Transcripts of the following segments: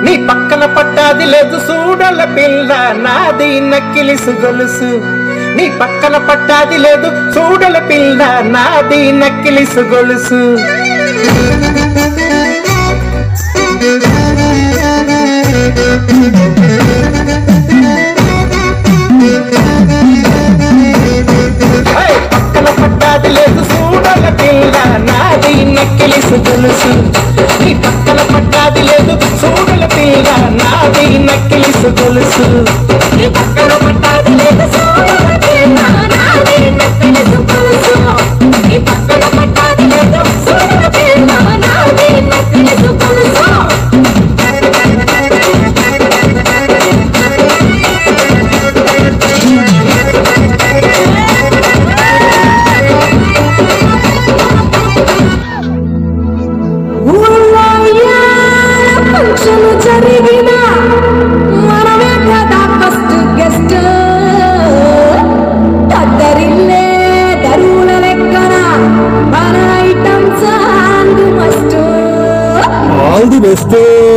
నీ పక్కన పట్టాది లేదు చూడల పిల్ల నాది నక్కిలిసు గొలుసు నీ పక్కన పట్టాది లేదు చూడల పిల్ల నాది నక్కిలిసు గొలుసు హే! పక్కన పట్టాది లేదు చూడల పిల్ల నాది నక్కిలిసు గొలుసు నీ పక్కన పట్టాది లేదు చూడల పిల్ల నాది నక్కిలిసు గొలుసు నీ పక్కన పట్టాది లేదు చూడల పిల్ల నాది నక్కిలిసు గొలుసు నీ పక్కన పట్టాది లేదు చూడల పిల్ల నాది నక్కిలిసు గొలుసు ఊళ్ళో ఏ ఫంక్షన్ జరిగినా మనమే కదా ఫస్ట్ గెస్ట్ తద్దరిల్లే దరువుల లెక్కన మన item song must all the best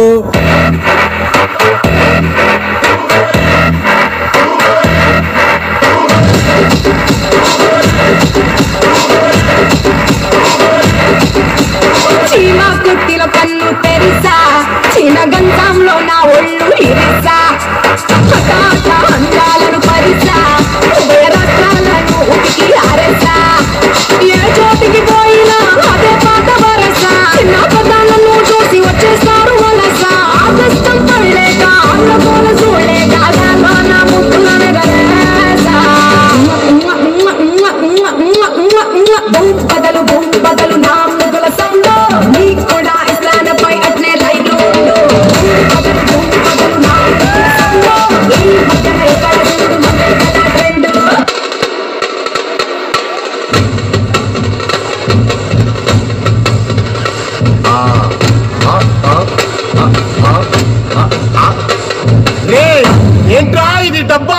చీమ కుట్టిన పన్ను తెరిసా చీన గంధంలో నా ఒళ్ళు ఇరిసా హఠాత అందాలను పరిసా ఉభయ రాష్ట్రాలను ఉతికి ఆరేసా ఏ చోటికి పోయినా అదే పాత వరస చిన్న పదాలను చూసి వచ్చేస్తారు వలస ఆకష్టం పడలేక అన్నపోల చూడలేక దానిలో నా ముద్దులను గలేసా బొంపదలు బొంపదలు నా ముగ్గుల సంలో నీ కూడా ఇస్లానపై అట్నే లైన్లో ఉండు బొంపదలు బొంపదలు నా ముగ్గుల సంలో ఈ మధ్యన ఎక్కడ చూడు మందే కదా ట్రెండ్ రే ఏంట్రా ఇది డబ్బా